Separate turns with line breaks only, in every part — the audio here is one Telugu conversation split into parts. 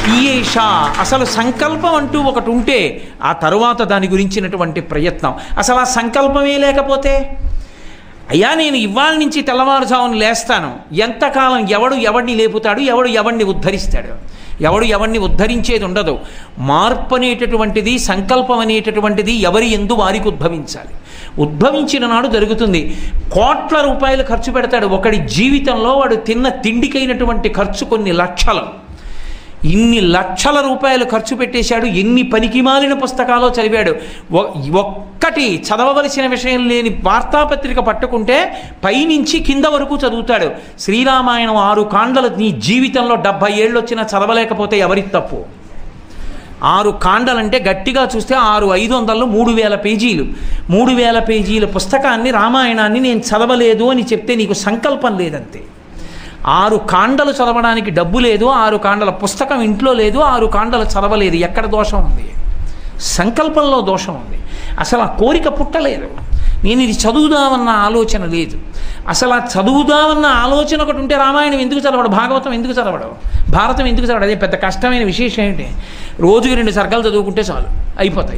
ఈయేష అసలు సంకల్పం అంటూ ఒకటి ఉంటే ఆ తరువాత దాని గురించినటువంటి ప్రయత్నం అసలు ఆ సంకల్పమే లేకపోతే అయ్యా నేను ఇవాళ నుంచి తెల్లవారుజామున లేస్తాను ఎంతకాలం ఎవడు ఎవడిని లేపుతాడు ఎవడు ఎవడిని ఉద్ధరిస్తాడు ఎవడు ఎవడిని ఉద్ధరించేది ఉండదు మార్పు అనేటటువంటిది సంకల్పం అనేటటువంటిది ఎవరి ఎందు వారికి ఉద్భవించాలి ఉద్భవించిన నాడు జరుగుతుంది కోట్ల రూపాయలు ఖర్చు పెడతాడు ఒకడి జీవితంలో వాడు తిన్న తిండికైనటువంటి ఖర్చు కొన్ని లక్షలు ఇన్ని లక్షల రూపాయలు ఖర్చు పెట్టేశాడు ఎన్ని పనికిమాలిన పుస్తకాలు చదివాడు ఒ- ఒక్కటి చదవవలసిన విషయం లేని వార్తాపత్రిక పట్టుకుంటే పైనుంచి కింద వరకు చదువుతాడు శ్రీరామాయణం ఆరు కాండలు నీ జీవితంలో డెబ్భై ఏళ్ళు వచ్చినా చదవలేకపోతే ఎవరి తప్పు ఆరు కాండలంటే గట్టిగా చూస్తే ఆరు ఐదు వందలు మూడు వేల పేజీలు మూడు వేల పేజీల పుస్తకాన్ని రామాయణాన్ని నేను చదవలేదు అని చెప్తే నీకు సంకల్పం లేదంతే ఆరు కాండలు చదవడానికి డబ్బు లేదు ఆరు కాండల పుస్తకం ఇంట్లో లేదు ఆరు కాండలు చదవలేదు ఎక్కడ దోషం ఉంది సంకల్పంలో దోషం ఉంది అసలు ఆ కోరిక పుట్టలేదు నేను ఇది చదువుదామన్న ఆలోచన లేదు అసలు ఆ చదువుదామన్న ఆలోచన ఒకటి ఉంటే రామాయణం ఎందుకు చదవడు భాగవతం ఎందుకు చదవడు భారతం ఎందుకు చదవడు అదే పెద్ద కష్టమైన విశేషం ఏంటి రోజుకి రెండు సర్గలు చదువుకుంటే చాలు అయిపోతాయి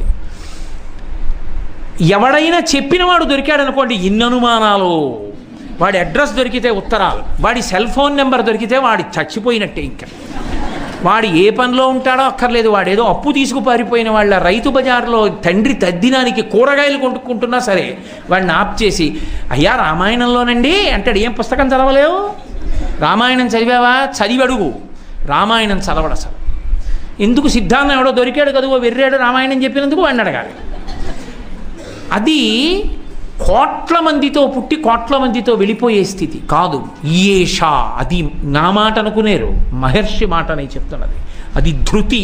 ఎవడైనా చెప్పినవాడు దొరికాడు అనుకోండి ఇన్ని అనుమానాలు వాడి అడ్రస్ దొరికితే ఉత్తరాలు వాడి సెల్ ఫోన్ నెంబర్ దొరికితే వాడి చచ్చిపోయినట్టే ఇంకా వాడు ఏ పనిలో ఉంటాడో అక్కర్లేదు వాడు ఏదో అప్పు తీసుకు పారిపోయిన వాళ్ళ రైతు బజార్లో తండ్రి తద్దినానికి కూరగాయలు కొనుక్కుంటున్నా సరే వాడిని ఆప్ చేసి అయ్యా రామాయణంలోనండి అంటాడు ఏం పుస్తకం చదవలేవు రామాయణం చదివావా చదివి అడుగు రామాయణం చదవడు అసలు ఎందుకు సిద్ధాంతం ఎవడో దొరికాడు కదుగో వెర్రాడు రామాయణం చెప్పినందుకు వాడిని అడగాలి అది కోట్ల మందితో పుట్టి కోట్ల మందితో వెళ్ళిపోయే స్థితి కాదు ఈయేషా అది నా మాట అనుకునేరు మహర్షి మాట అని చెప్తున్నది అది ధృతి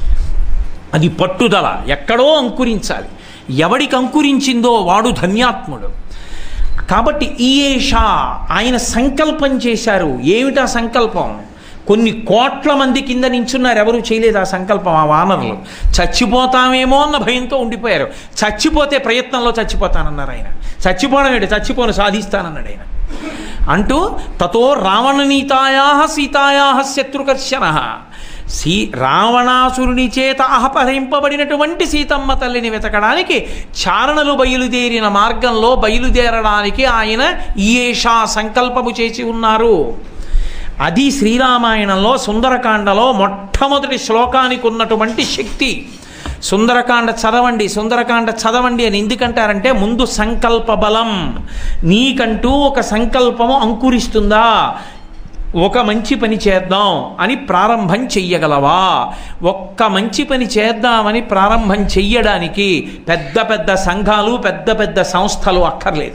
అది పట్టుదల ఎక్కడో అంకురించాలి ఎవడికి అంకురించిందో వాడు ధన్యాత్ముడు కాబట్టి ఈయేషా ఆయన సంకల్పం చేశారు ఏమిటా సంకల్పం కొన్ని కోట్ల మంది కింద నించున్నారు ఎవరు చేయలేదు ఆ సంకల్పం ఆ వానరులు చచ్చిపోతామేమో అన్న భయంతో ఉండిపోయారు చచ్చిపోతే ప్రయత్నంలో చచ్చిపోతానన్నారు ఆయన చచ్చిపోవడం ఏంటి చచ్చిపోను సాధిస్తానన్నాడు ఆయన అంటూ తతో రావణనీతాయా సీతాయా శత్రుకర్షణ సీ రావణాసురుని చేత అపహరింపబడినటువంటి సీతమ్మ తల్లిని వెతకడానికి చారణలు బయలుదేరిన మార్గంలో బయలుదేరడానికి ఆయన ఈయేషా సంకల్పము చేసి ఉన్నారు అది శ్రీరామాయణంలో సుందరకాండలో మొట్టమొదటి శ్లోకానికి ఉన్నటువంటి శక్తి సుందరకాండ చదవండి సుందరకాండ చదవండి అని ఎందుకంటారంటే ముందు సంకల్ప బలం నీకంటూ ఒక సంకల్పము అంకురిస్తుందా ఒక మంచి పని చేద్దాం అని ప్రారంభం చెయ్యగలవా ఒక్క మంచి పని చేద్దామని ప్రారంభం చెయ్యడానికి పెద్ద పెద్ద సంఘాలు పెద్ద పెద్ద సంస్థలు అక్కర్లేదు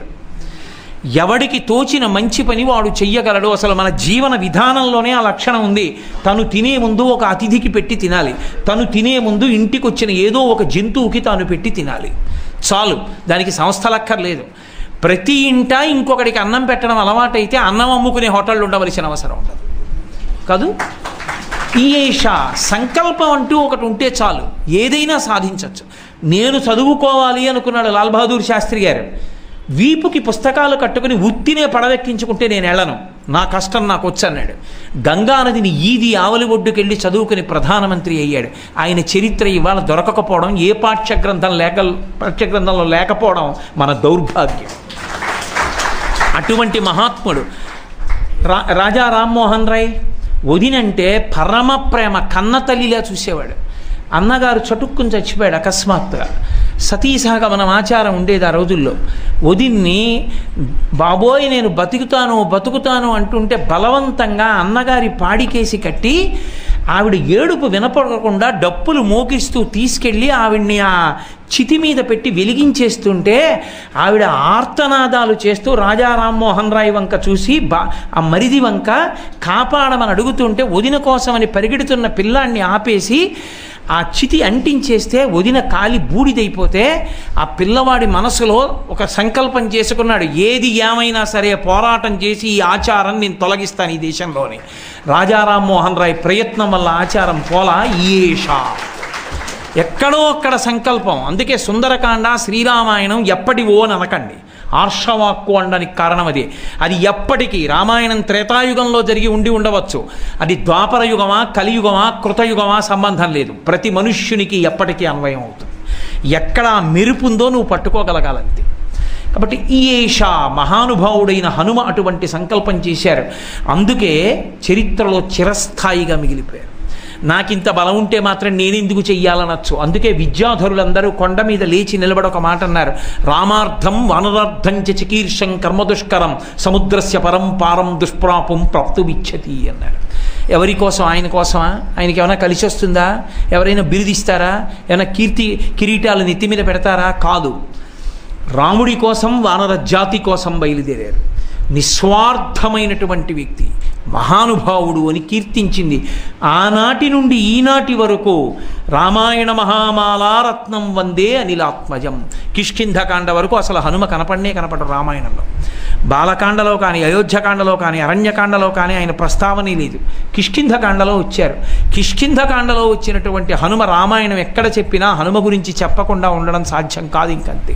ఎవడికి తోచిన మంచి పని వాడు చెయ్యగలడు అసలు మన జీవన విధానంలోనే ఆ లక్షణం ఉంది తను తినే ముందు ఒక అతిథికి పెట్టి తినాలి తను తినే ముందు ఇంటికి వచ్చిన ఏదో ఒక జంతువుకి తాను పెట్టి తినాలి చాలు దానికి సంస్థలక్కర్లేదు ప్రతి ఇంట ఇంకొకడికి అన్నం పెట్టడం అలవాటైతే అన్నం అమ్ముకునే హోటళ్ళు ఉండవలసిన అవసరం ఉండదు కాదు ఈయేష సంకల్పం అంటూ ఒకటి ఉంటే చాలు ఏదైనా సాధించవచ్చు నేను చదువుకోవాలి అనుకున్నాడు లాల్ బహదూర్ శాస్త్రి గారు వీపుకి పుస్తకాలు కట్టుకుని ఉత్తినే పడవెక్కించుకుంటే నేను వెళ్ళను నా కష్టం నాకు వచ్చన్నాడు గంగా నదిని ఈది ఆవలి ఒడ్డుకెళ్ళి చదువుకుని ప్రధానమంత్రి అయ్యాడు ఆయన చరిత్ర ఇవాళ దొరకకపోవడం ఏ పాఠ్య గ్రంథం లేక పాఠ్య గ్రంథంలో లేకపోవడం మన దౌర్భాగ్యం అటువంటి మహాత్ముడు రా రాజా రామ్మోహన్ రాయ్ వదినంటే పరమ ప్రేమ కన్న తల్లిలా చూసేవాడు అన్నగారు చటుక్కుని చచ్చిపోయాడు అకస్మాత్తుగా సతీసహగమనం ఆచారం ఉండేది ఆ రోజుల్లో వదిన్ని బాబోయ్ నేను బతుకుతాను బతుకుతాను అంటుంటే బలవంతంగా అన్నగారి పాడికేసి కట్టి ఆవిడ ఏడుపు వినపడకుండా డప్పులు మోగిస్తూ తీసుకెళ్ళి ఆవిడ్ని ఆ చితి మీద పెట్టి వెలిగించేస్తుంటే ఆవిడ ఆర్తనాదాలు చేస్తూ రాజా రామ్మోహన్ రాయ్ వంక చూసి బా ఆ మరిది వంక కాపాడమని అడుగుతుంటే వదిన కోసమని పరిగెడుతున్న పిల్లాన్ని ఆపేసి ఆ చితి అంటించేస్తే వదిన కాలి బూడిదైపోతే ఆ పిల్లవాడి మనసులో ఒక సంకల్పం చేసుకున్నాడు ఏది ఏమైనా సరే పోరాటం చేసి ఈ ఆచారం నేను తొలగిస్తాను ఈ దేశంలోని రాజా రామ్మోహన్ రాయ్ ప్రయత్నం వల్ల ఆచారం పోలా ఈషా ఎక్కడో అక్కడ సంకల్పం అందుకే సుందరకాండ శ్రీరామాయణం ఎప్పటివో అని అనకండి ఆర్షవాక్కు అనడానికి కారణం అదే అది ఎప్పటికీ రామాయణం త్రేతాయుగంలో జరిగి ఉండి ఉండవచ్చు అది ద్వాపర యుగమా కలియుగమా కృతయుగమా సంబంధం లేదు ప్రతి మనుష్యునికి ఎప్పటికీ అన్వయం అవుతుంది ఎక్కడ ఆ మెరుపు ఉందో నువ్వు పట్టుకోగలగాలంతే కాబట్టి ఈ ఏష మహానుభావుడైన హనుమ అటువంటి సంకల్పం చేశారు అందుకే చరిత్రలో చిరస్థాయిగా మిగిలిపోయారు నాకింత బలం ఉంటే మాత్రం నేనెందుకు చెయ్యాలనొచ్చు అందుకే విద్యాధరులందరూ కొండ మీద లేచి నిలబడి ఒక మాట అన్నారు రామార్థం వానరార్థం చ చికీర్షం కర్మదుష్కరం సముద్రస్య పరం పారం దుష్ప్రాపం ప్రాప్తుమిచ్చతి అన్నారు ఎవరి కోసం ఆయన కోసమా ఆయనకి ఏమైనా కలిసి వస్తుందా ఎవరైనా బిరుదిస్తారా ఏమైనా కీర్తి కిరీటాలు నెత్తి మీద పెడతారా కాదు రాముడి కోసం వానర జాతి కోసం బయలుదేరారు నిస్వార్థమైనటువంటి వ్యక్తి మహానుభావుడు అని కీర్తించింది ఆనాటి నుండి ఈనాటి వరకు రామాయణ మహామాలారత్నం వందే అనిలాత్మజం కిష్కింధకాండ వరకు అసలు హనుమ కనపడనే కనపడరు రామాయణంలో బాలకాండలో కానీ అయోధ్యకాండలో కానీ అరణ్యకాండలో కానీ ఆయన ప్రస్తావనే లేదు కిష్కింధకాండలో వచ్చారు కిష్కింధకాండలో వచ్చినటువంటి హనుమ రామాయణం ఎక్కడ చెప్పినా హనుమ గురించి చెప్పకుండా ఉండడం సాధ్యం కాదు ఇంకంతే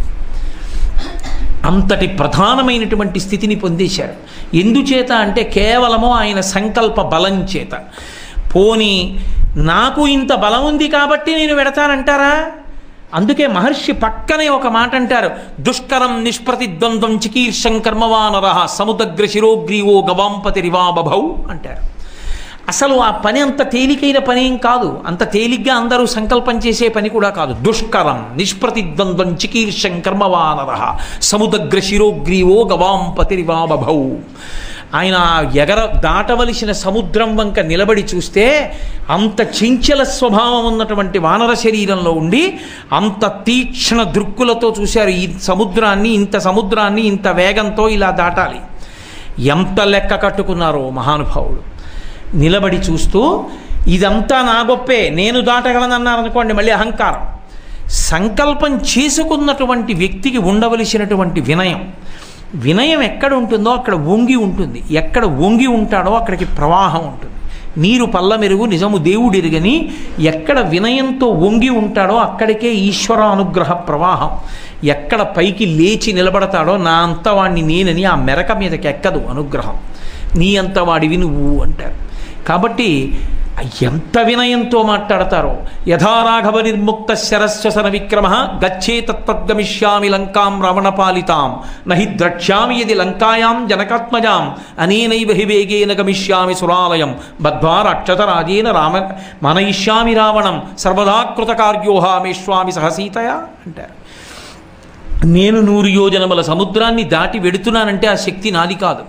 అంతటి ప్రధానమైనటువంటి స్థితిని పొందేశారు ఎందుచేత అంటే కేవలము ఆయన సంకల్ప బలం చేత పోని నాకు ఇంత బలం ఉంది కాబట్టి నేను వెడతానంటారా అందుకే మహర్షి పక్కనే ఒక మాట అంటారు దుష్కరం నిష్ప్రతిద్వంద్వం చికీర్షం కర్మవానర సముద్ర శిరోగ్రీవో గవాంపతి రివాబభౌ అంటారు అసలు ఆ పని అంత తేలికైన పని ఏం కాదు అంత తేలిగ్గా అందరూ సంకల్పం చేసే పని కూడా కాదు దుష్కరం నిష్ప్రతిద్వంద్వం చికీర్షం కర్మవానర సముద్ర శిరోగ్రీవో గవాంపతి రివాబభౌ ఆయన ఎగర దాటవలసిన సముద్రం వంక నిలబడి చూస్తే అంత చించల స్వభావం ఉన్నటువంటి వానర శరీరంలో ఉండి అంత తీక్షణ దృక్కులతో చూశారు ఈ సముద్రాన్ని ఇంత సముద్రాన్ని ఇంత వేగంతో ఇలా దాటాలి ఎంత లెక్క కట్టుకున్నారో మహానుభావుడు నిలబడి చూస్తూ ఇదంతా నా గొప్పే నేను దాటగలనన్నారనుకోండి మళ్ళీ అహంకారం సంకల్పం చేసుకున్నటువంటి వ్యక్తికి ఉండవలసినటువంటి వినయం వినయం ఎక్కడ ఉంటుందో అక్కడ వంగి ఉంటుంది ఎక్కడ వంగి ఉంటాడో అక్కడికి ప్రవాహం ఉంటుంది నీరు పల్ల మెరుగు నిజము దేవుడిరుగని ఎక్కడ వినయంతో వంగి ఉంటాడో అక్కడికే ఈశ్వర అనుగ్రహ ప్రవాహం ఎక్కడ పైకి లేచి నిలబడతాడో నా అంత వాడిని నేనని ఆ మెరక మీదకి ఎక్కదు అనుగ్రహం నీ అంత వాడివి నువ్వు అంటారు కాబట్టి ఎంత వినయంతో మాట్లాడతారో యథారాఘవ నిర్ముక్త శరస్వసన విక్రమ గచ్చే తత్వద్గమిష్యామి లంకాం రావణపాలితాం నహి ద్రక్ష్యామి యది లంకాయాం జనకాత్మజాం అనేనైవ హి వేగేన గమిష్యామి సురాలయం బద్ధ్వా రక్షతరాజేన రామ మనయిష్యామి రావణం సర్వదా కృతకార్యోహామేష్వామి సహసీతయా అంటారు నేను నూరు యోజనముల సముద్రాన్ని దాటి వెడుతున్నానంటే ఆ శక్తి నాది కాదు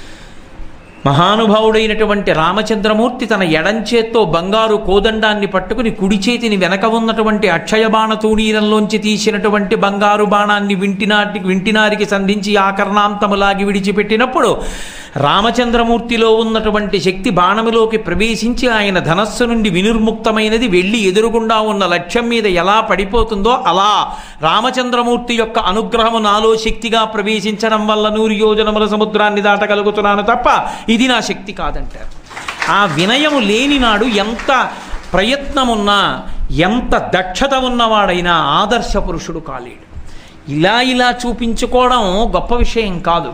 మహానుభావుడైనటువంటి రామచంద్రమూర్తి తన ఎడంచేత్తో బంగారు కోదండాన్ని పట్టుకుని కుడి చేతిని వెనక ఉన్నటువంటి అక్షయ బాణ తూణీరంలోంచి తీసినటువంటి బంగారు బాణాన్ని వింటినాటి వింటినారికి సంధించి ఆకర్ణాంతములాగి విడిచిపెట్టినప్పుడు రామచంద్రమూర్తిలో ఉన్నటువంటి శక్తి బాణములోకి ప్రవేశించి ఆయన ధనస్సు నుండి వినిర్ముక్తమైనది వెళ్ళి ఎదురుగుండా ఉన్న లక్ష్యం మీద ఎలా పడిపోతుందో అలా రామచంద్రమూర్తి యొక్క అనుగ్రహము నాలో శక్తిగా ప్రవేశించడం వల్ల నూరు యోజనముల సముద్రాన్ని దాటగలుగుతున్నాను తప్ప ఇది నా శక్తి కాదంటారు ఆ వినయము లేని నాడు ఎంత ప్రయత్నమున్నా ఎంత దక్షత ఉన్నవాడైనా ఆదర్శ పురుషుడు కాలేడు ఇలా ఇలా చూపించుకోవడం గొప్ప విషయం కాదు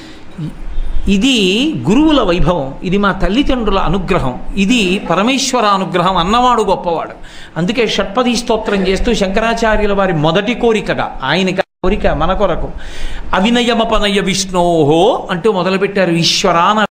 ఇది గురువుల వైభవం ఇది మా తల్లిదండ్రుల అనుగ్రహం ఇది పరమేశ్వర అనుగ్రహం అన్నవాడు గొప్పవాడు అందుకే షట్పది స్తోత్రం చేస్తూ శంకరాచార్యుల వారి మొదటి కోరికగా ఆయనకి కోరిక మన కొరకు అవినయమపనయ విష్ణోహో అంటూ మొదలుపెట్టారు ఈశ్వరాన